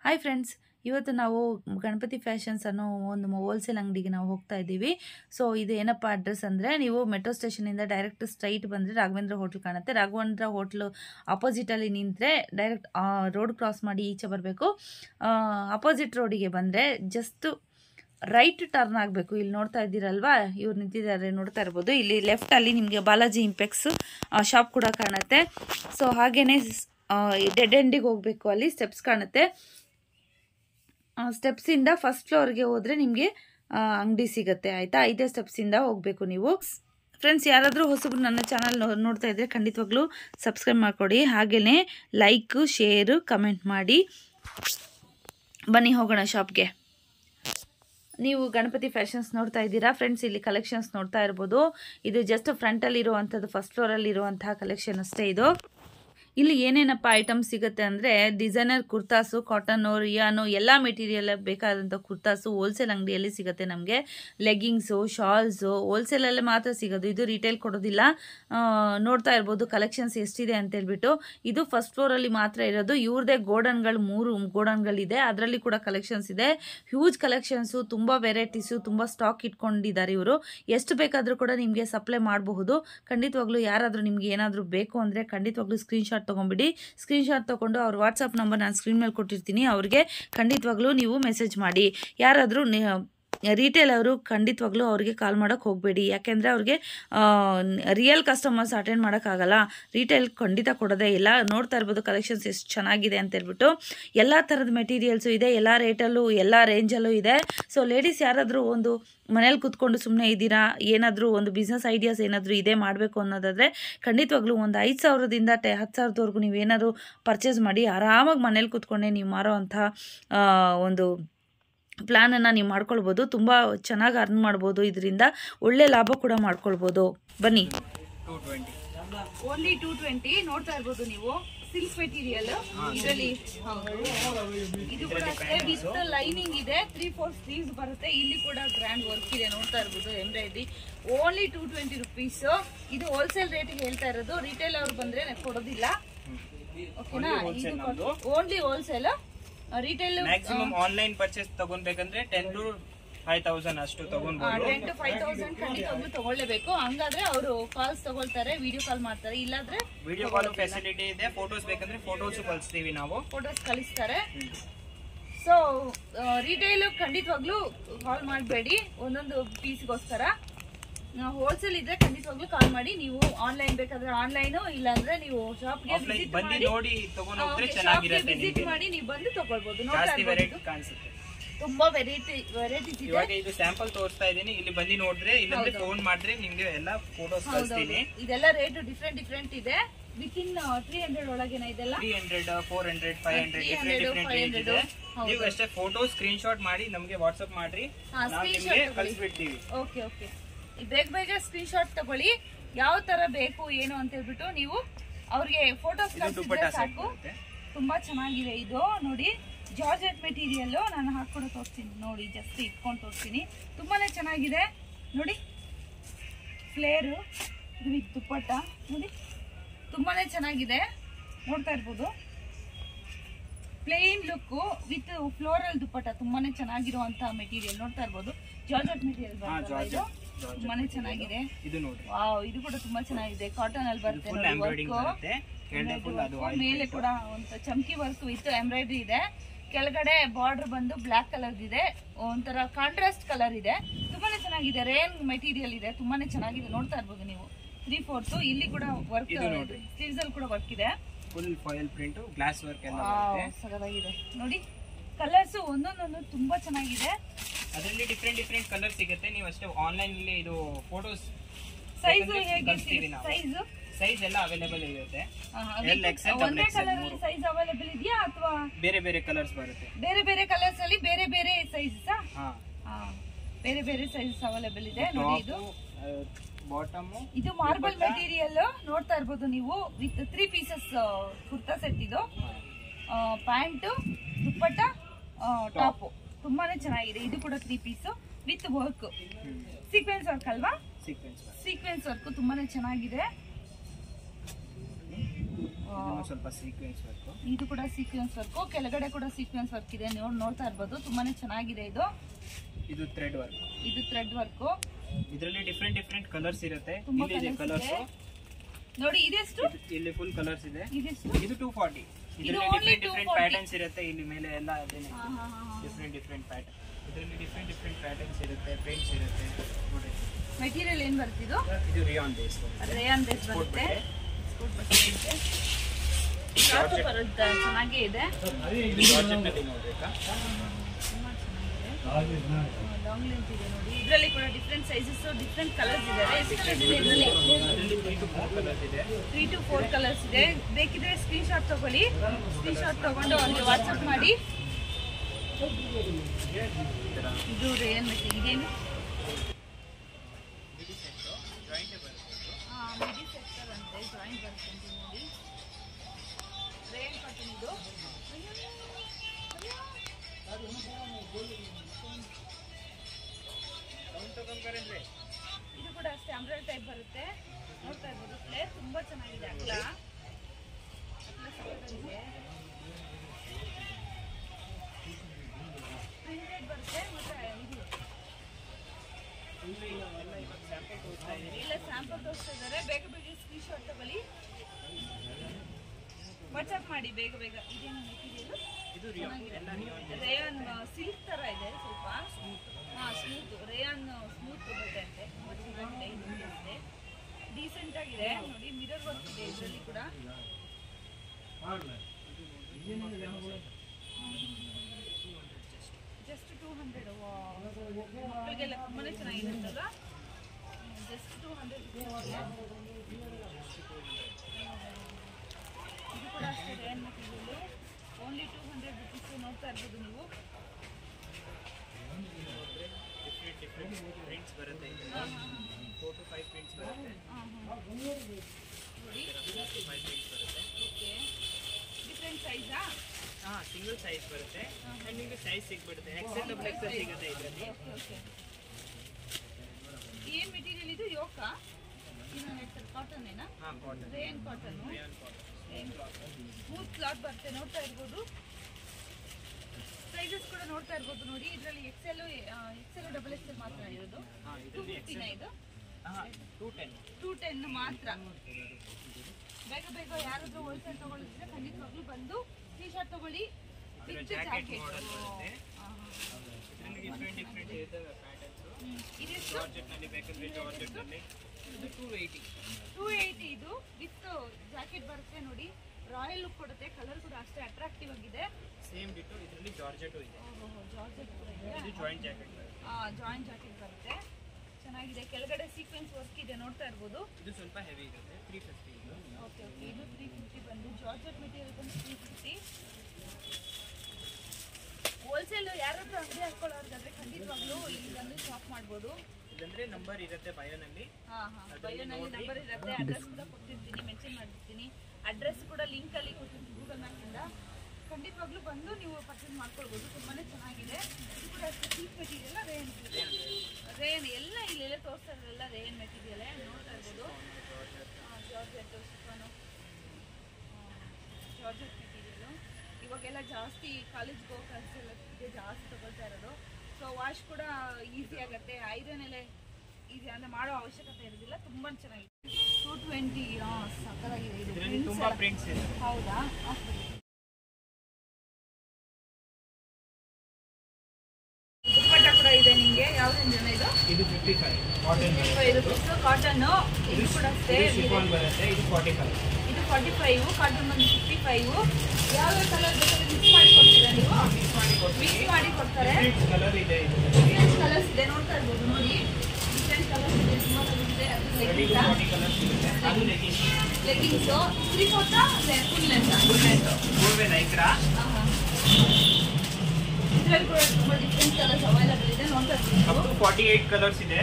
Hi friends ಇವತ್ತು ನಾವು Ganapati fashions ಅನ್ನೋ ಒಂದು ಹೋಲ್ಸೇಲ್ ಅಂಗಡಿಗೆ ನಾವು ಹೋಗ್ತಾ ಇದ್ದೀವಿ ಸೊ ಇದು ಏನಪ್ಪ ಅಡ್ರೆಸ್ ಅಂದರೆ ನೀವು ಮೆಟ್ರೋ ಸ್ಟೇಷನಿಂದ ಡೈರೆಕ್ಟ್ ಸ್ಟ್ರೈಟ್ ಬಂದರೆ ರಾಘವೇಂದ್ರ ಹೋಟ್ಲ್ ಕಾಣುತ್ತೆ ರಾಘವೇಂದ್ರ ಹೋಟ್ಲು ಅಪೋಸಿಟಲ್ಲಿ ನಿಂತರೆ ಡೈರೆಕ್ಟ್ ರೋಡ್ ಕ್ರಾಸ್ ಮಾಡಿ ಈಚೆ ಬರಬೇಕು ಅಪೋಸಿಟ್ ರೋಡಿಗೆ ಬಂದರೆ ಜಸ್ಟ್ ರೈಟ್ ಟರ್ನ್ ಆಗಬೇಕು ಇಲ್ಲಿ ನೋಡ್ತಾ ಇದ್ದೀರಲ್ವಾ ಇವ್ರು ನಿಂತಿದ್ದಾರೆ ನೋಡ್ತಾ ಇರ್ಬೋದು ಇಲ್ಲಿ ಲೆಫ್ಟಲ್ಲಿ ನಿಮಗೆ ಬಾಲಾಜಿ ಇಂಪೆಕ್ಸ್ ಶಾಪ್ ಕೂಡ ಕಾಣುತ್ತೆ ಸೊ ಹಾಗೆಯೇ ಡೆಡ್ ಎಂಡಿಗೆ ಹೋಗಬೇಕು ಅಲ್ಲಿ ಸ್ಟೆಪ್ಸ್ ಕಾಣುತ್ತೆ ಸ್ಟೆಪ್ಸಿಂದ ಫಸ್ಟ್ ಫ್ಲೋರ್ಗೆ ಹೋದರೆ ನಿಮಗೆ ಅಂಗಡಿ ಸಿಗುತ್ತೆ ಆಯಿತಾ ಐದೇ ಸ್ಟೆಪ್ಸಿಂದ ಹೋಗಬೇಕು ನೀವು ಫ್ರೆಂಡ್ಸ್ ಯಾರಾದರೂ ಹೊಸಬ್ರು ನನ್ನ ಚಾನಲ್ ನೋಡ್ತಾ ಇದ್ದರೆ ಖಂಡಿತವಾಗ್ಲೂ ಸಬ್ಸ್ಕ್ರೈಬ್ ಮಾಡಿಕೊಡಿ ಹಾಗೆಯೇ ಲೈಕು ಶೇರು ಕಮೆಂಟ್ ಮಾಡಿ ಬನ್ನಿ ಹೋಗೋಣ ಶಾಪ್ಗೆ ನೀವು ಗಣಪತಿ ಫ್ಯಾಷನ್ಸ್ ನೋಡ್ತಾ ಇದ್ದೀರಾ ಫ್ರೆಂಡ್ಸ್ ಇಲ್ಲಿ ಕಲೆಕ್ಷನ್ಸ್ ನೋಡ್ತಾ ಇರ್ಬೋದು ಇದು ಜಸ್ಟ್ ಫ್ರಂಟಲ್ಲಿ ಇರುವಂಥದ್ದು ಫಸ್ಟ್ ಫ್ಲೋರಲ್ಲಿ ಇರುವಂತಹ ಕಲೆಕ್ಷನ್ ಅಷ್ಟೇ ಇದು ಇಲ್ಲಿ ಏನೇನಪ್ಪ ಐಟಮ್ಸ್ ಸಿಗುತ್ತೆ ಅಂದರೆ ಡಿಸೈನರ್ ಕುರ್ತಾಸು ಕಾಟನ್ನು ರಿಯಾನು ಎಲ್ಲ ಮೆಟೀರಿಯಲ್ ಬೇಕಾದಂಥ ಕುರ್ತಾಸು ಹೋಲ್ಸೇಲ್ ಅಂಗಡಿಯಲ್ಲಿ ಸಿಗುತ್ತೆ ನಮಗೆ ಲೆಗ್ಗಿಂಗ್ಸು ಶಾಲ್ಸು ಹೋಲ್ಸೇಲಲ್ಲೇ ಮಾತ್ರ ಸಿಗೋದು ಇದು ರಿಟೇಲ್ ಕೊಡೋದಿಲ್ಲ ನೋಡ್ತಾ ಇರ್ಬೋದು ಕಲೆಕ್ಷನ್ಸ್ ಎಷ್ಟಿದೆ ಅಂತೇಳ್ಬಿಟ್ಟು ಇದು ಫಸ್ಟ್ ಫ್ಲೋರಲ್ಲಿ ಮಾತ್ರ ಇರೋದು ಇವ್ರದೇ ಗೋಡನ್ಗಳು ಮೂರು ಗೋಡನ್ಗಳಿದೆ ಅದರಲ್ಲಿ ಕೂಡ ಕಲೆಕ್ಷನ್ಸ್ ಇದೆ ಹ್ಯೂಜ್ ಕಲೆಕ್ಷನ್ಸು ತುಂಬ ವೆರೈಟೀಸು ತುಂಬ ಸ್ಟಾಕ್ ಇಟ್ಕೊಂಡಿದ್ದಾರೆ ಇವರು ಎಷ್ಟು ಬೇಕಾದರೂ ಕೂಡ ನಿಮಗೆ ಸಪ್ಲೈ ಮಾಡಬಹುದು ಖಂಡಿತವಾಗ್ಲೂ ಯಾರಾದರೂ ನಿಮ್ಗೆ ಏನಾದರೂ ಬೇಕು ಅಂದರೆ ಖಂಡಿತವಾಗ್ಲೂ ಸ್ಕ್ರೀನ್ಶಾಟ್ ತೊಗೊಂಬಿಡಿ ಸ್ಕ್ರೀನ್ಶಾಟ್ ತೊಗೊಂಡು ಅವ್ರ ವಾಟ್ಸಪ್ ನಂಬರ್ ನಾನು ಸ್ಕ್ರೀನ್ ಮೇಲೆ ಕೊಟ್ಟಿರ್ತೀನಿ ಅವ್ರಿಗೆ ಖಂಡಿತವಾಗ್ಲೂ ನೀವು ಮೆಸೇಜ್ ಮಾಡಿ ಯಾರಾದರೂ ರಿಟೇಲ್ ಅವರು ಖಂಡಿತವಾಗ್ಲೂ ಅವ್ರಿಗೆ ಕಾಲ್ ಮಾಡೋಕ್ಕೆ ಹೋಗಬೇಡಿ ಯಾಕೆಂದರೆ ಅವ್ರಿಗೆ ರಿಯಲ್ ಕಸ್ಟಮರ್ಸ್ ಅಟೆಂಡ್ ಮಾಡೋಕ್ಕಾಗಲ್ಲ ರಿಟೇಲ್ ಖಂಡಿತ ಕೊಡೋದೇ ಇಲ್ಲ ನೋಡ್ತಾ ಇರ್ಬೋದು ಕಲೆಕ್ಷನ್ಸ್ ಎಷ್ಟು ಚೆನ್ನಾಗಿದೆ ಅಂತ ಹೇಳ್ಬಿಟ್ಟು ಎಲ್ಲ ಥರದ ಮೆಟೀರಿಯಲ್ಸು ಇದೆ ಎಲ್ಲ ರೇಟಲ್ಲೂ ಎಲ್ಲ ರೇಂಜಲ್ಲೂ ಇದೆ ಸೊ ಲೇಡೀಸ್ ಯಾರಾದರೂ ಒಂದು ಮನೇಲಿ ಕೂತ್ಕೊಂಡು ಸುಮ್ಮನೆ ಇದ್ದೀರಾ ಏನಾದರೂ ಒಂದು ಬಿಸ್ನೆಸ್ ಐಡಿಯಾಸ್ ಏನಾದರೂ ಇದೆ ಮಾಡಬೇಕು ಅನ್ನೋದಾದರೆ ಖಂಡಿತವಾಗ್ಲೂ ಒಂದು ಐದು ಸಾವಿರದಿಂದ ಟೆ ಹತ್ತು ಸಾವಿರದವರೆಗೂ ನೀವೇನಾದ್ರು ಪರ್ಚೇಸ್ ಮಾಡಿ ಆರಾಮಾಗಿ ಮನೇಲಿ ಕೂತ್ಕೊಂಡೆ ನೀವು ಮಾರೋ ಅಂಥ ಒಂದು ಪ್ಲ್ಯಾನನ್ನು ನೀವು ಮಾಡ್ಕೊಳ್ಬೋದು ತುಂಬ ಚೆನ್ನಾಗಿ ಅರ್ನ್ ಮಾಡ್ಬೋದು ಇದರಿಂದ ಒಳ್ಳೆ ಲಾಭ ಕೂಡ ಮಾಡ್ಕೊಳ್ಬೋದು ಬನ್ನಿ ಓನ್ಲಿ ಟೂ ಟ್ವೆಂಟಿ ನೋಡ್ತಾ ಇರ್ಬೋದು ನೀವು ಸಿಲ್ಕ್ ಮೆಟೀರಿಯಲ್ ಇದರಲ್ಲಿ ಇದು ಕೂಡ ಅಷ್ಟೇ ವಿತ್ ಲೈನಿಂಗ್ ಇದೆ ತ್ರೀ ಫೋರ್ ಸ್ಲೀವ್ಸ್ ಬರುತ್ತೆ ಇಲ್ಲಿ ಕೂಡ ಗ್ರ್ಯಾಂಡ್ ವರ್ಕ್ ಇದೆ ನೋಡ್ತಾ ಇರ್ಬೋದು embroidery only two twenty rupees ಇದು ಹೋಲ್ಸೇಲ್ ರೇಟ್ ಹೇಳ್ತಾ ಇರೋದು ರಿಟೇಲ್ ಅವ್ರು ಬಂದ್ರೆ ಕೊಡೋದಿಲ್ಲ ಓಕೆನಾ ಇದು only wholesale retail maximum online purchase ತಗೊಂಡ್ಬೇಕಂದ್ರೆ ಟೆನ್ ಟು ಫೈವ್ ತೌಸಂಡ್ ಅಷ್ಟು ತಗೊಂಡ್ಬೋದು ಟೆನ್ ಟು ಫೈವ್ ತೌಸಂಡ್ ಖಂಡಿತವಾಗ್ಲೂ ತಗೊಳ್ಳೇಬೇಕು ಹಂಗಾದ್ರೆ ಅವರು ಕಾಲ್ಸ್ ತಗೊಳ್ತಾರೆ ವಿಡಿಯೋ ಕಾಲ್ ಮಾಡ್ತಾರೆ ಇಲ್ಲಾಂದ್ರೆ ವಿಡಿಯೋ ಕಾಲ್ ಫೆಸಿಲಿಟಿ ಇದೆ ಫೋಟೋಸ್ ಬೇಕಂದ್ರೆ ಫೋಟೋಸ್ ಕಳಿಸ್ತೀವಿ ನಾವು ಫೋಟೋಸ್ ಕಳಿಸ್ತಾರೆ ಸೊ ರಿಟೇಲ್ ಖಂಡಿತವಾಗ್ಲೂ ಕಾಲ್ ಮಾಡಬೇಡಿ ಒಂದೊಂದು ಪೀಸ್ಗೋಸ್ಕರ ಹೋಲ್ಸೇಲ್ ಇದ್ರೆ ಖಂಡಿತವಾಗ್ಲೂ ಕಾಲ್ ಮಾಡಿ ನೀವು ಆನ್ಲೈನ್ ಬೇಕಾದ್ರೆ ಆನ್ಲೈನ್ ಇಲ್ಲಾಂದ್ರೆ ನೀವು ಶಾಪ್ಗೆ ಆಫ್ಲೈನ್ ವಿಸಿಟ್ ಬಂದು ಮಾಡಿ ನೋಡಿ ತಗೊಂಡ್ ಹೋದ್ರೆ ಶಾಪ್ಗೆ ಚೆನ್ನಾಗಿರುತ್ತೆ ವಿಸಿಟ್ ನಿಮ್ಗೆ ಮಾಡಿ ನೀವು ಬಂದು ತಗೊಳ್ಬೋದು ನೋಡ್ತಾ ಜಾಸ್ತಿ ಇರ್ಬೋದು ವೆರೈಟಿ ಕಾಣಿಸುತ್ತೆ ತುಂಬಾ ವೆರೈಟಿ ವೆರೈಟೀಸ್ ಇದೆ ಇವಾಗ ಇದು ಸ್ಯಾಂಪಲ್ ತೋರಿಸ್ತಾ ಇದೀನಿ ಇಲ್ಲಿ ಬಂದು ನೋಡಿದ್ರೆ ಇಲ್ಲಂದ್ರೆ ಫೋನ್ ಮಾಡಿದ್ರೆ ನಿಮ್ಗೆ ಎಲ್ಲ ಫೋಟೋಸ್ ಕಳಿಸ್ತೀನಿ ಇದೆಲ್ಲ ರೇಟ್ ಡಿಫ್ರೆಂಟ್ ಡಿಫ್ರೆಂಟ್ ಇದೆ ವಿತ್ ಇನ್ ತ್ರೀ ಹಂಡ್ರೆಡ್ ಒಳಗೇನ ಇದೆಲ್ಲ three hundred four hundred five hundred different 300, different range ಇದೆ 500, ನೀವು ಅಷ್ಟೇ ಫೋಟೋ ಸ್ಕ್ರೀನ್ ಶಾಟ್ ಮಾಡಿ ನಮ್ಗೆ ವಾಟ್ಸ್ಆಪ್ ಮಾಡ್ರಿ ಹಾ, ನಾವು screenshot ನಿಮ್ಗೆ ತಗೊಳ್ಳಿ. ಕಳಿಸ್ಬಿಡ್ತೀವಿ ಓಕೆ ಓಕೆ ಬೇಗ ಬೇಗ ಸ್ಕ್ರೀನ್ ಶಾಟ್ ತಗೊಳ್ಳಿ ಯಾವ ತರ ಬೇಕು ಏನು ಅಂತ ಹೇಳ್ಬಿಟ್ಟು ನೀವು ಅವ್ರಿಗೆ ಫೋಟೋಸ್ ಇದು ದುಪ್ಪಟ್ಟ ಕಳಿಸಿದ್ರೆ ಸೆಟ್ ಸಾಕು ಬರುತ್ತೆ ತುಂಬಾ ಚೆನ್ನಾಗಿದೆ ಇದು ನೋಡಿ ಜಾರ್ಜೆಟ್ ಮೆಟೀರಿಯಲ್ ನಾನು ಹಾಕೊಂಡು ತೋರಿಸ್ತೀನಿ ನೋಡಿ ಜಸ್ಟ್ ಇಟ್ಕೊಂಡು ತೋರಿಸ್ತೀನಿ ತುಂಬಾನೇ ಚೆನ್ನಾಗಿದೆ ನೋಡಿ ಫ್ಲೇರು ಇದು ವಿತ್ ದುಪ್ಪಟ್ಟ ನೋಡಿ ತುಂಬಾನೇ ಚೆನ್ನಾಗಿದೆ ನೋಡ್ತಾ ಇರ್ಬೋದು plain look with floral dupatta ತುಂಬಾನೇ ಚೆನ್ನಾಗಿರುವಂತ ಮೆಟೀರಿಯಲ್ ನೋಡ್ತಾ ಇರ್ಬೋದು ಜಾರ್ಜೆಟ್ ಮೆಟೀರಿಯಲ್ ಹಾ ಬರ್ತಲ್ಲ ಇದು ಜಾರ್ಜೆಟ್ ತುಂಬಾನೇ ಚೆನ್ನಾಗಿದೆ ಇದು ನೋಡ್ರಿ ವಾವ್ ಇದು ಕೂಡ ತುಂಬಾ ಚೆನ್ನಾಗಿದೆ ಕಾಟನ್ ಅಲ್ಲಿ ಬರುತ್ತೆ ಫುಲ್ ನೋಡಿ ಎಂಬ್ರಾಯ್ಡಿಂಗ್ ವರ್ಕ್ ಬರುತ್ತೆ ಕೆಳಗಡೆ ಫುಲ್ ಅದು ಆಯಿಲ್ ಮೇಲೆ ಕೂಡ ಒಂದು ಚಮಕಿ ವರ್ಕ್ ವಿತ್ ಎಂಬ್ರಾಯ್ಡ್ರಿ ಇದೆ ಕೆಳಗಡೆ ಬಾರ್ಡರ್ ಬಂದು ಬ್ಲಾಕ್ ಕಲರ್ ಇದೆ ಒಂಥರ ಕಾಂಟ್ರಾಸ್ಟ್ ಕಲರ್ ಇದೆ ತುಂಬಾನೇ ಚೆನ್ನಾಗಿದೆ ರೇನ್ ಮೆಟೀರಿಯಲ್ ಇದೆ ತುಂಬಾನೇ ಚೆನ್ನಾಗಿದೆ ನೋಡ್ತಾ ಇರ್ಬೋದು ನೀವು ತ್ರೀ ಫೋರ್ತ್ ಇಲ್ಲಿ ಕೂಡ ವರ್ಕ್ ಇದು ನೋಡ್ರಿ. ಸ್ಲೀವ್ಸ್ ಅಲ್ಲಿ ಕೂಡ ವರ್ಕ್ ಇದೆ full foil print glass work ಎಲ್ಲ ವಾವ್, ಬರುತ್ತೆ ಸಖತ್ತಾಗಿದೆ ನೋಡಿ ಕಲರ್ಸ್ ಒಂದೊಂದೊಂದು ತುಂಬಾ ಚೆನ್ನಾಗಿದೆ ಅದರಲ್ಲಿ ಡಿಫ್ರೆಂಟ್ ಡಿಫ್ರೆಂಟ್ ಕಲರ್ ಸಿಗುತ್ತೆ ನೀವು ಅಷ್ಟೇ ಆನ್ಲೈನ್ ಅಲ್ಲಿ ಇದು ಫೋಟೋಸ್ ಸೈಜ್ ಹೇಗೆ ಕಳಿಸ್ತೀವಿ ನಾವು ಸೈಜ್ ಸೈಜ್ ಎಲ್ಲ ಅವೈಲೇಬಲ್ ಇರುತ್ತೆ L, XL, ಒಂದೇ double XL ಕಲರ್ ಮೂರು. ಸೈಜ್ ಅವೈಲೇಬಲ್ ಇದೆಯಾ ಅಥವಾ ಬೇರೆ ಬೇರೆ ಕಲರ್ಸ್ ಬರುತ್ತೆ ಬೇರೆ ಬೇರೆ ಕಲರ್ಸ್ ಅಲ್ಲಿ ಬೇರೆ ಬೇರೆ ಸೈಜಸ್ ಹಾ ಬೇರೆ ಬೇರೆ ಸೈಜಸ್ ಅವೈಲೇಬಲ್ ಇದೆ ನೋಡಿ ಇದು ಬಾಟಮ್ ಇದು ಮಾರ್ಬಲ್ ಮೆಟೀರಿಯಲ್ ನೋಡ್ತಾ ಇರ್ಬೋದು ನೀವು with three pieces kurta set ಇದು ಪ್ಯಾಂಟ್ ದುಪ್ಪಟ್ಟ ಟಾಪ್ ತುಂಬಾನೇ ಚೆನ್ನಾಗಿದೆ ಇದು ಕೂಡ three piece with work sequence work ಅಲ್ವಾ ಸೀಕ್ವೆನ್ಸ್ ಸೀಕ್ವೆನ್ಸ್ ವರ್ಕ್ ತುಂಬಾನೇ ಚೆನ್ನಾಗಿದೆ ಇದನ್ನು ಸ್ವಲ್ಪ ಸೀಕ್ವೆನ್ಸ್ ವರ್ಕ್ ಇದು ಕೂಡ ಸೀಕ್ವೆನ್ಸ್ ವರ್ಕ್ ಕೆಳಗಡೆ ಕೂಡ ಸೀಕ್ವೆನ್ಸ್ ವರ್ಕ್ ಇದೆ ನೀವು ನೋಡ್ತಾ ಇರ್ಬೋದು ತುಂಬಾನೇ ಚೆನ್ನಾಗಿದೆ ಇದು ಇದು ಥ್ರೆಡ್ ವರ್ಕ್ ಇದು ಥ್ರೆಡ್ ವರ್ಕ್ ಇದರಲ್ಲಿ ಡಿಫ್ರೆಂಟ್ ಡಿಫ್ರೆಂಟ್ ಕಲರ್ಸ್ ಇರುತ್ತೆ ತುಂಬಾ ಇಲ್ಲಿ ಇದೆ colours ಕಲರ್ಸ್ ಇದೆ. ನೋಡಿ ಇದೆಷ್ಟು ಇಲ್ಲಿ ಫುಲ್ ಕಲರ್ಸ್ ಇದೆ ಇದೆಷ್ಟು ಇದು ಟೂ ಫಾರ್ಟಿ ಇದು ಇದರಲ್ಲಿ only ಡಿಫ್ರೆಂಟ್ ಡಿಫ್ರೆಂಟ್ 240. ಪ್ಯಾಟರ್ನ್ಸ್ ಇರುತ್ತೆ ಇಲ್ಲಿ ಮೇಲೆ ಎಲ್ಲ ಅದೇನೆ ಹಾ ಹಾ ಹಾ ಡಿಫ್ರೆಂಟ್ ಡಿಫ್ರೆಂಟ್ ಪ್ಯಾಟರ್ನ್ ಇದರಲ್ಲಿ ಡಿಫ್ರೆಂಟ್ ಡಿಫ್ರೆಂಟ್ ಪ್ಯಾಟರ್ನ್ಸ್ ಇರುತ್ತೆ ಪ್ರಿಂಟ್ಸ್ ಇರುತ್ತೆ ನೋಡಿ ಮೆಟೀರಿಯಲ್ ಏನ್ ಬರ್ತಿದ್ದು ಇದು rayon base rayon base Sport ಬರುತ್ತೆ ಬಟ್ಟೆ. ಸ್ಪೋರ್ಟ್ ಬಟ್ಟೆ ಇದೆ ಕ್ಲಾತ್ ಬರುತ್ತೆ ಚೆನ್ನಾಗೇ ಇದೆ ಜಾರ್ಜೆಟ್ನಲ್ಲಿ ನೋಡ್ಬೇಕಾ ಲಾಂಗ್ ಲೆಂತ್ ಇದೆ ನೋಡಿ ಇದರಲ್ಲಿ ಕೂಡ ಡಿಫ್ರೆಂಟ್ ಸೈಜಸ್ ಡಿಫ್ರೆಂಟ್ ಕಲರ್ಸ್ ಇದಾವೆ ಎಷ್ಟು ಕಲರ್ಸ್ ಇದೆ ಇದರಲ್ಲಿ ಅದರಲ್ಲಿ ತ್ರೀ ಟು ಫೋರ್ ಕಲರ್ಸ್ ಇದೆ ತ್ರೀ ಟು ಫೋರ್ ಕಲರ್ಸ್ ಇದೆ ಬೇಕಿದ್ರೆ ಸ್ಕ್ರೀನ್ ಶಾಟ್ ತಗೊಳ್ಳಿ ಸ್ಕ್ರೀನ್ ಶಾಟ್ ತಗೊಂಡು ಅವ್ರಿಗೆ ವಾಟ್ಸಪ್ ಮಾಡಿ ಇದು ರೇಯನ್ ಮೆಟಿ ಇದೇನು ಜಾಯಿಂಟೇ ಬರುತ್ತೆ ಮಿಡಿ ಸೆಕ್ಟರ್ ಅಂತೆ ಜಾಯಿಂಟ್ ಬರುತ್ತೆ ನೋಡಿ ರೇಯನ್ ಕಾಟನ್ ಇದು ಅವ್ನು ತಗೊಂಡ್ಬರಂದ್ರೆ ಇದು ಕೂಡ ಅಷ್ಟೇ ಅಂಬ್ರೆಲ್ ಟೈಪ್ ಬರುತ್ತೆ ನೋಡ್ತಾ ಇರ್ಬೋದು ಫ್ಲೇರ್ ತುಂಬಾ ಚೆನ್ನಾಗಿದೆ ಅಗ್ಲ ಅಗ್ಲ ಸಖತ್ತಾಗಿದೆ. Printed ಬರುತ್ತೆ ಮತ್ತೆ ಇದು ಇಲ್ಲಿ ಎಲ್ಲ ಇವಾಗ ಸ್ಯಾಂಪಲ್ ತೋರಿಸ್ತಾ ಇದ್ದೀನಿ ಇಲ್ಲ ಸ್ಯಾಂಪಲ್ ತೋರಿಸ್ತಾ ಇದ್ದಾರೆ ಬೇಗ ಬೇಗ ಸ್ಕ್ರೀನ್ ಶಾಟ್ ತಗೊಳ್ಳಿ ವಾಟ್ಸಪ್ ಮಾಡಿ ಬೇಗ ಬೇಗ ಇದೇನು ಮೆಟೀರಿಯಲ್ ಇದು ರಿಯಾನ್ ಎಲ್ಲ ರಿಯಾನ್ ರೇಯಾನ್ ಸಿಲ್ಕ್ ತರ ಇದೆ ಸ್ವಲ್ಪ ಹಾ ಸ್ಮೂತ್ ರೇಯಾನ್ ಸ್ಮೂತ್ ಬರುತ್ತೆ ಅಂತೆ ತುಂಬಾ ಚೆನ್ನಾಗಿದೆ ಇದು ಅಷ್ಟೇ ಡೀಸೆಂಟ್ ಆಗಿದೆ ನೋಡಿ ಮಿರರ್ ವರ್ಕ್ ಇದೆ ಇದರಲ್ಲಿ ಕೂಡ ಜಸ್ಟ್ ಟೂ ಹಂಡ್ರೆಡ್ ಮಕ್ಕಳಿಗೆಲ್ಲ ತುಂಬಾನೇ ಚೆನ್ನಾಗಿದೆ ಅಂತಲ್ಲ ಜಸ್ಟ್ ಟೂ ಹಂಡ್ರೆಡ್ ಇದು ಕೂಡ ಅಷ್ಟೇ rayon material only two hundred rupees ನೋಡ್ತಾ ಇರ್ಬೋದು ನೀವು ಡಿಫ್ರೆಂಟ್ ಡಿಫ್ರೆಂಟ್ ಪ್ರಿಂಟ್ಸ್ ಬರುತ್ತೆ ಫೋರ್ ಟು ಫೈವ್ ಪ್ರಿಂಟ್ಸ್ ಬರುತ್ತೆ ಹಾಂ ಹಾಂ ನೋಡಿ ಫೈವ್ ಪ್ರಿಂಟ್ಸ್ ಬರುತ್ತೆ ಓಕೆ ಡಿಫ್ರೆಂಟ್ ಸೈಜಾ ಹಾಂ ಸಿಂಗಲ್ ಸೈಜ್ ಬರುತ್ತೆ ಆ್ಯಂಡ್ ನಿಮಗೆ ಸೈಜ್ ಸಿಗ್ಬಿಡುತ್ತೆ ಎಕ್ಸೆಲ್ ಡಬಲ್ ಎಕ್ಸೆಲ್ ಸಿಗುತ್ತೆ ಇದರಲ್ಲಿ ಓಕೆ ಓಕೆ ಏನು ಮೆಟೀರಿಯಲ್ ಇದು ಯೋಕ ಇನ್ನೊಂದು ಹೇಳ್ತಾರೆ ಕಾಟನ್ ಏನಾ ಹಾಂ cotton rayon cotton rayon cotton smooth cloth ಬರುತ್ತೆ ನೋಡ್ತಾ ಇರ್ಬೋದು ಸೈಜಸ್ ಕೂಡ ನೋಡ್ತಾ ಇರ್ಬೋದು ನೋಡಿ ಇದರಲ್ಲಿ ಎಕ್ಸೆಲ್ ಎಕ್ಸೆಲ್ ಡಬಲ್ ಎಕ್ಸೆಲ್ ಮಾತ್ರ ಇರೋದು ಹಾಂ ಟೂ ಇದರಲ್ಲಿ ಫಿಫ್ಟಿನ ಎಕ್ಸೆಲ್ ಇದು ಹಾಂ ಟೂ ಟೆನ್ ಟೂ ಟೆನ್ ಮಾತ್ರ ಬೇಗ ಬೇಗ ಯಾರಾದ್ರೂ ಹೋಲ್ಸೇಲ್ ತಗೊಳ್ಳಿದ್ರೆ ಖಂಡಿತವಾಗ್ಲೂ ಬಂದು ಟೀ ಶರ್ಟ್ ತಗೊಳ್ಳಿ ಅದರ ವಿತ್ ಜಾಕೆಟ್ ಜಾಕೆಟ್ ಮಾಡಲ್ ಬರುತ್ತೆ ಇದರಲ್ಲಿ ಡಿಫ್ರೆಂಟ್ ಡಿಫ್ರೆಂಟ್ ಇರ್ತವೆ ಪ್ಯಾಟರ್ನ್ಸು ಇದೆಷ್ಟು ಜಾರ್ಜೆಟ್ನಲ್ಲಿ ಬೇಕಂದ್ರೆ ಜಾರ್ಜೆಟ್ನಲ್ಲಿ ಇದು ಟೂ ಏಯ್ಟಿ ಟೂ ಏಯ್ಟಿ ಇದು ವಿತ್ ಜಾಕೆಟ್ ಬರುತ್ತೆ ನೋಡಿ ರಾಯಲ್ ಲುಕ್ ಕೊಡುತ್ತೆ ಕಲರ್ ಕೂಡ ಅಷ್ಟೇ ಅಟ್ರಾಕ್ಟಿವ್ ಆಗಿದೆ ಸೇಮ್ ಬಿಟ್ಟು ಇದರಲ್ಲಿ ಜಾರ್ಜೆಟು ಇದೆ ಜಾರ್ಜೆಟ್ ಕೂಡ ಇದೆ ಇದು ಜಾಯಿಂಟ್ ಜಾಕೆಟ್ ಬರುತ್ತೆ ಜಾಯಿಂಟ್ ಜಾಕೆಟ್ ಬರುತ್ತೆ ಚೆನ್ನಾಗಿದೆ ಕೆಳಗಡೆ ಸೀಕ್ವೆನ್ಸ್ ವರ್ಕ್ ಇದೆ ನೋಡ್ತಾ ಇರ್ಬೋದು ಇದು ಸ್ವಲ್ಪ ಹೆವಿ ಇರುತ್ತೆ ತ್ರೀ ಫಿಫ್ಟಿ ಇದು ಓಕೆ ಓಕೆ ಇದು ತ್ರೀ ಫಿಫ್ಟಿ ಬಂದು ಜಾರ್ಜೆಟ್ ಮೆಟೀರಿಯಲ್ ಬಂದು ತ್ರೀ ಫಿಫ್ಟಿ ಹೋಲ್ಸೇಲ್ ಯಾರಾದ್ರೂ ಅಂಗಡಿ ಹಾಕೊಳ್ಳೋರ್ಗಾದ್ರೆ ಖಂಡಿತವಾಗ್ಲೂ ಇಲ್ಲಿ ಬಂದು ಶಾಪ್ ಮಾಡ್ಬೋದು ಇದಂದ್ರೆ ನಂಬರ್ ಇರುತ್ತೆ ಬಯೋನಲ್ಲಿ ಹಾ ಹಾ ಬಯೋನಲ್ಲಿ ನಂಬರ್ ಇರುತ್ತೆ ಅಡ್ರೆಸ್ ಕೂಡ ಕೊಟ್ಟಿರ್ತೀನಿ ಮೆನ್ಷನ್ ಮಾಡಿರ್ತೀನಿ ಅಡ್ರೆಸ್ ಕೂಡ ಲಿಂಕ್ ಅಲ್ಲಿ ಕೊಟ್ಟಿರ್ತೀನಿ ಗೂಗಲ್ ಮ್ಯಾಪ್ ಇಂದ ಖಂಡಿತವಾಗ್ಲೂ ಬಂದು ನೀವು ಪರ್ಚೇಸ್ ಮಾಡ್ಕೊಳ್ಬೋದು ತುಂಬಾನೇ ಚೆನ್ನಾಗಿದೆ ಇದು ಕೂಡ ಅಷ್ಟೇ ಚೀಪ್ ಮೆಟೀರಿಯಲ್ ರೇನ್ ರೇನ್ ಎಲ್ಲ ಇಲ್ಲೆಲ್ಲ ತೋರಿಸ್ತಾ ಇರೋದೆಲ್ಲ ರೇನ್ ಮೆಟೀರಿಯಲ್ ನೋಡ್ತಾ ಇರ್ಬೋದು ಜಾರ್ಜೆಟ್ ಶಿಫಾನು ಜಾರ್ಜೆಟ್ ಮೆಟೀರಿಯಲು ಇವಾಗೆಲ್ಲ ಜಾಸ್ತಿ ಕಾಲೇಜ್ಗೆ ಹೋಗೋ ಕಲ್ಸೆಲ್ಲ ಜಾಸ್ತಿ ತಗೊಳ್ತಾ ಇರೋದು ಸೊ ವಾಶ್ ಕೂಡ ಈಸಿ ಆಗುತ್ತೆ ಐರನ್ ಎಲ್ಲ ಈಸಿ ಅಂದರೆ ಮಾಡೋ ಅವಶ್ಯಕತೆ ಇರೋದಿಲ್ಲ ತುಂಬ ಚೆನ್ನಾಗಿದೆ ಟೂ ಟ್ವೆಂಟಿ ಸಕ್ಕತ್ತಾಗಿದೆ ಇದು ಇದರಲ್ಲಿ prints ತುಂಬಾ ಎಲ್ಲ. ಪ್ರಿಂಟ್ಸ್ ಇದೆ ಹೌದಾ ದುಪ್ಪಟ್ಟ ಕೂಡ ಇದೆ ನಿಮಗೆ ಯಾವ ರೇಂಜ್ ಇದು ಇದು fifty five cotton five rupees cotton ಇದು ಕೂಡ ಅಷ್ಟೇ ಶಿಫಾನ್ ಬರುತ್ತೆ ಇದು ಫಾರ್ಟಿ ಫೈವ್ ಇದು ಫಾರ್ಟಿ ಫೈವ್ ಕಾಟನ್ ಬಂದು ಫಿಫ್ಟಿ ಫೈವ್ ಯಾವ ಕಲರ್ ಬೇಕಾದ್ರೆ ಮಿಕ್ಸ್ ಮಾಡಿ ಕೊಡ್ತೀರಾ ನೀವು ಮಿಕ್ಸ್ ಮಾಡಿ ಕೊಡ್ತೀವಿ ಮಿಕ್ಸ್ ಮಾಡಿ ಕೊಡ್ತಾರೆ ಕಲರ್ ಇದೆ ಇದು ಡಿಫ್ರೆಂಟ್ ಕಲರ್ಸ್ ಇದೆ ನೋಡ್ತಾ ಇರ್ಬೋದು ನೋಡಿ ಡಿಫ್ರೆಂಟ್ ಕಲರ್ಸ್ ಇದೆ ತುಂಬ ಕಲರ್ಸ್ ಇದೆ ಅದು ಇದರಲ್ಲಿ ಲೆಗ್ಗಿಂಗ್ಸಾ ಫಾರ್ಟಿ ಕಲರ್ಸ್ ಸಿಗುತ್ತೆ ಅದು ಲೆಗಿಂಗ್ಸ್ ಲೆಗ್ಗಿಂಗ್ಸು ತ್ರೀ ಫೋರ್ತಾ ಫುಲ್ ಲೆಂತಾ ಮೂರ್ವೆ ಲೈಕ್ರಾ ಇದರಲ್ಲಿ ಕೂಡ ತುಂಬ ಡಿಫ್ರೆಂಟ್ ಕಲರ್ಸ್ ಅವೈಲಬಲ್ ಇದೆ ನೋಡ್ತಾ ಇರ್ಬೋದು ಅಪ್ ನೀವು. ಟು ಫಾರ್ಟಿ ಏಟ್ ಕಲರ್ಸ್ ಇದೆ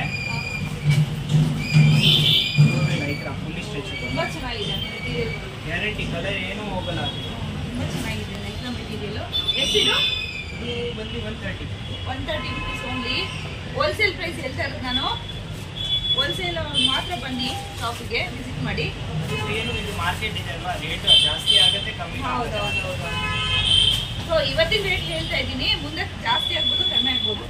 ಮೂರ್ವೆ ಲೈಕ್ರಾ ಫುಲ್ಲಿ ಸ್ಟ್ರೆಚ್ ತುಂಬ ಚೆನ್ನಾಗಿದೆ ಮೆಟೀರಿಯಲ್ ಗ್ಯಾರಂಟಿ ಕಲರ್ ಏನೂ ಹೋಗಲ್ಲ ಅದು ತುಂಬ ಚೆನ್ನಾಗಿದೆ ಲೈಕ್ರಾ ಮೆಟೀರಿಯಲು ಎಷ್ಟಿದು ಇದು ಬಂದು one thirty one thirty rupees only wholesale price ಹೇಳ್ತಾ ಇರೋದು ನಾನು ಹೋಲ್ಸೇಲ್ ಮಾತ್ರ ಬನ್ನಿ ಶಾಪಿಗೆ ವಿಸಿಟ್ ಮಾಡಿ ಏನು ಇದು ಮಾರ್ಕೆಟ್ ಇದೆ ಅಲ್ವಾ ರೇಟ್ ಜಾಸ್ತಿ ಆಗುತ್ತೆ ಕಮ್ಮಿ ಆಗುತ್ತೆ ಸೊ ಇವತ್ತಿನ ರೇಟ್ ಹೇಳ್ತಾ ಇದ್ದೀನಿ ಮುಂದೆ ಜಾಸ್ತಿ ಆಗ್ಬೋದು ಕಡಿಮೆ ಆಗ್ಬೋದು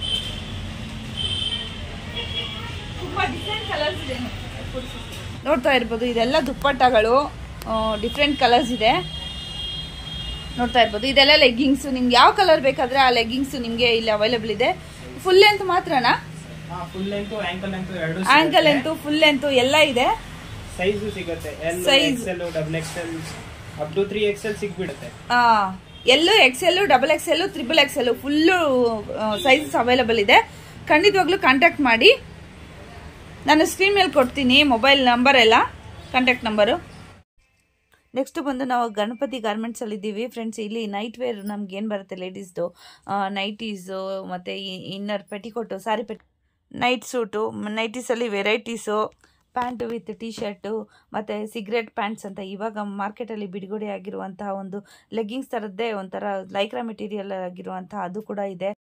ತುಂಬಾ ಡಿಫ್ರೆಂಟ್ ಕಲರ್ಸ್ ಇದೆ ನೋಡ್ತಾ ಇರ್ಬೋದು ಇದೆಲ್ಲ ದುಪ್ಪಟ್ಟಗಳು ಡಿಫ್ರೆಂಟ್ ಕಲರ್ಸ್ ಇದೆ ನೋಡ್ತಾ ಇರ್ಬೋದು ಇದೆಲ್ಲ ಲೆಗ್ಗಿಂಗ್ಸ್ ನಿಮ್ಗೆ ಯಾವ ಕಲರ್ ಬೇಕಾದ್ರೆ ಆ ಲೆಗ್ಗಿಂಗ್ಸ್ ನಿಮಗೆ ಇಲ್ಲಿ ಅವೈಲೇಬಲ್ ಇದೆ ಫುಲ್ ಲೆಂತ್ ಮಾತ್ರನಾ ಫುಲ್ ಲೆಂತ್ ಆಂಕಲ್ ಲೆಂತ್ ಎರಡು ಆಂಕಲ್ ಲೆಂತು ಫುಲ್ ಲೆಂತು ಎಲ್ಲ ಇದೆ ಸೈಜ್ ಸಿಗುತ್ತೆ L Size. XL double XL up to three XL ಸಿಗ್ಬಿಡುತ್ತೆ L XL double XL triple XL full sizes available ಇದೆ ಖಂಡಿತವಾಗ್ಲೂ ಕಾಂಟ್ಯಾಕ್ಟ್ ಮಾಡಿ ನಾನು ಸ್ಕ್ರೀನ್ ಮೇಲೆ ಕೊಡ್ತೀನಿ ಮೊಬೈಲ್ ನಂಬರ್ ಎಲ್ಲ ಕಾಂಟ್ಯಾಕ್ಟ್ ನಂಬರು ನೆಕ್ಸ್ಟ್ ಬಂದು ನಾವು ಗಣಪತಿ ಗಾರ್ಮೆಂಟ್ಸಲ್ಲಿ ಇದ್ದೀವಿ ಫ್ರೆಂಡ್ಸ್ ಇಲ್ಲಿ ನೈಟ್ ವೇರ್ ನಮ್ಗೆ ಏನು ಬರುತ್ತೆ ಲೇಡೀಸ್ದು ನೈಟೀಸು ಮತ್ತು ಇನ್ನರ್ ಪೆಟಿಕೋಟು ಸಾರಿ ಪೆಟ್ ನೈಟ್ ಸೂಟು ನೈಟೀಸಲ್ಲಿ varieties pant with T shirt ಮತ್ತು ಸಿಗರೆಟ್ ಪ್ಯಾಂಟ್ಸ್ ಅಂತ ಇವಾಗ ಮಾರ್ಕೆಟಲ್ಲಿ ಬಿಡುಗಡೆ ಆಗಿರುವಂತಹ ಒಂದು ಲೆಗ್ಗಿಂಗ್ಸ್ ಥರದ್ದೇ ಒಂಥರ ಲೈಕ್ರಾ ಮೆಟೀರಿಯಲ್ ಆಗಿರುವಂತಹ ಅದು ಕೂಡ ಇದೆ